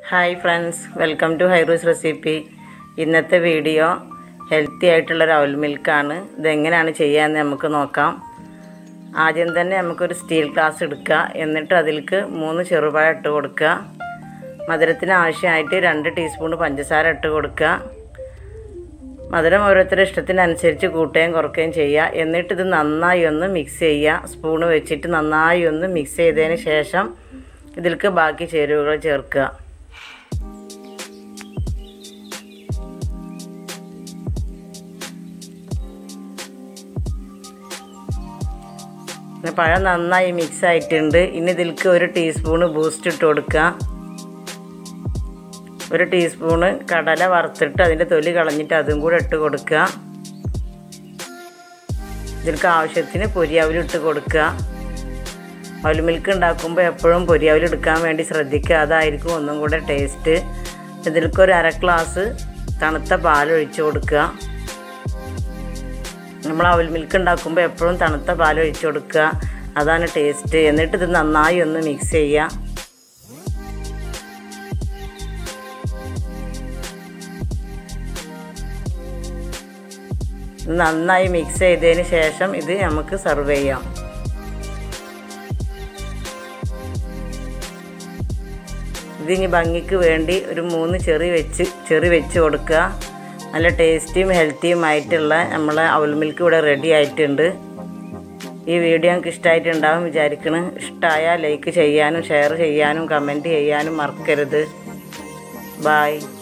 hi friends welcome to ഹൈറൂസ് recipe ഇന്നത്തെ video healthy ആയിട്ടുള്ളൊരു അവൽ മിൽക്കാണ് ഇതെങ്ങനെയാണ് ചെയ്യാമെന്ന് നമുക്ക് നോക്കാം ആദ്യം തന്നെ നമുക്കൊരു സ്റ്റീൽ ഗ്ലാസ് എടുക്കുക എന്നിട്ട് അതിലേക്ക് മൂന്ന് ചെറുപഴം ഇട്ട് കൊടുക്കുക മധുരത്തിന് ആവശ്യമായിട്ട് രണ്ട് ടീസ്പൂൺ പഞ്ചസാര ഇട്ട് കൊടുക്കുക മധുരം ഓരോരുത്തരുടെ ഇഷ്ടത്തിനനുസരിച്ച് കൂട്ടുകയും കുറയ്ക്കുകയും ചെയ്യുക എന്നിട്ട് ഇത് നന്നായി ഒന്ന് മിക്സ് ചെയ്യുക സ്പൂണ് വെച്ചിട്ട് നന്നായി ഒന്ന് മിക്സ് ചെയ്തതിന് ശേഷം ഇതിലേക്ക് ബാക്കി ചേരുവകൾ ചേർക്കുക പിന്നെ പഴം നന്നായി മിക്സ് ആയിട്ടുണ്ട് ഇനി ഇതിലേക്ക് ഒരു ടീസ്പൂണ് ബൂസ്റ്റ് ഇട്ട് കൊടുക്കുക ഒരു ടീസ്പൂണ് കടല വറുത്തിട്ട് അതിൻ്റെ തൊലി കളഞ്ഞിട്ട് അതും കൂടെ ഇട്ട് കൊടുക്കുക ഇതിലേക്ക് ആവശ്യത്തിന് പൊരിയാവിൽ ഇട്ട് കൊടുക്കുക അവൽ മിൽക്ക് ഉണ്ടാക്കുമ്പോൾ എപ്പോഴും പൊരിയാവിൽ എടുക്കാൻ വേണ്ടി ശ്രദ്ധിക്കുക അതായിരിക്കും ഒന്നും കൂടെ ടേസ്റ്റ് ഇതിലേക്ക് ഒരു അര ഗ്ലാസ് തണുത്ത പാൽ ഒഴിച്ച് കൊടുക്കുക നമ്മൾ അവൽ മിൽക്ക് ഉണ്ടാക്കുമ്പോൾ എപ്പോഴും തണുത്ത പാൽ ഒഴിച്ച് കൊടുക്കുക അതാണ് ടേസ്റ്റ് എന്നിട്ട് ഇത് നന്നായി ഒന്ന് മിക്സ് ചെയ്യുക നന്നായി മിക്സ് ചെയ്തതിന് ശേഷം ഇത് നമുക്ക് സെർവ് ചെയ്യാം ഇതിനി ഭംഗിക്ക് വേണ്ടി ഒരു മൂന്ന് ചെറി വെച്ച് ചെറി വെച്ച് കൊടുക്കുക നല്ല ടേസ്റ്റിയും ഹെൽത്തിയുമായിട്ടുള്ള നമ്മളെ അവൽ മിൽക്ക് ഇവിടെ റെഡി ആയിട്ടുണ്ട് ഈ വീഡിയോ നിങ്ങൾക്ക് ഇഷ്ടമായിട്ടുണ്ടാവും വിചാരിക്കണം ഇഷ്ടമായാൽ ലൈക്ക് ചെയ്യാനും ഷെയർ ചെയ്യാനും കമൻറ്റ് ചെയ്യാനും മറക്കരുത് ബായ്